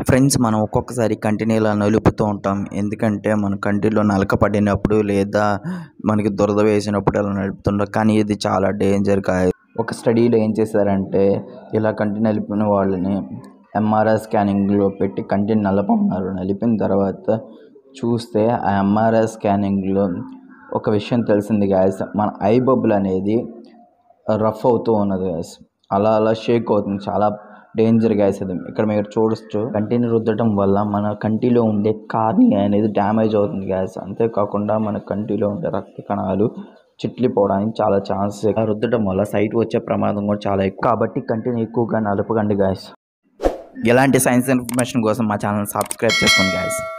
friends మనం ఒక్కొక్కసారి కంటిని ఇలా నలుపుతూ ఉంటాం ఎందుకంటే మన కంటిలో నలక పడినప్పుడు లేదా మనకి దురద వేసినప్పుడు ఇలా నలుపుతుంటాం కానీ ఇది చాలా డేంజర్ కాయ ఒక స్టడీలో ఏం చేశారంటే ఇలా కంటి నలిపిన వాళ్ళని ఎంఆర్ఐ స్కానింగ్లో పెట్టి కంటిని నలపమన్నారు నలిపిన తర్వాత చూస్తే ఆ ఎంఆర్ఐ స్కానింగ్లో ఒక విషయం తెలిసింది గాయస్ మన ఐ బబుల్ అనేది రఫ్ అవుతూ ఉన్నది గాయస్ అలా అలా షేక్ అవుతుంది చాలా డేంజర్ గ్యాస్ అది ఇక్కడ మీరు చూడొచ్చు కంటిని రుద్దడం వల్ల మన కంటిలో ఉండే కార్నియా అనేది డ్యామేజ్ అవుతుంది గ్యాస్ అంతేకాకుండా మన కంటిలో ఉండే రక్త కణాలు చిట్లిపోవడానికి చాలా ఛాన్స్ రుద్దడం వల్ల సైట్ వచ్చే ప్రమాదం కూడా చాలా ఎక్కువ కాబట్టి కంటిని ఎక్కువగా నలపకండి గ్యాస్ ఇలాంటి సైన్స్ ఇన్ఫర్మేషన్ కోసం మా ఛానల్ సబ్స్క్రైబ్ చేసుకోండి గ్యాస్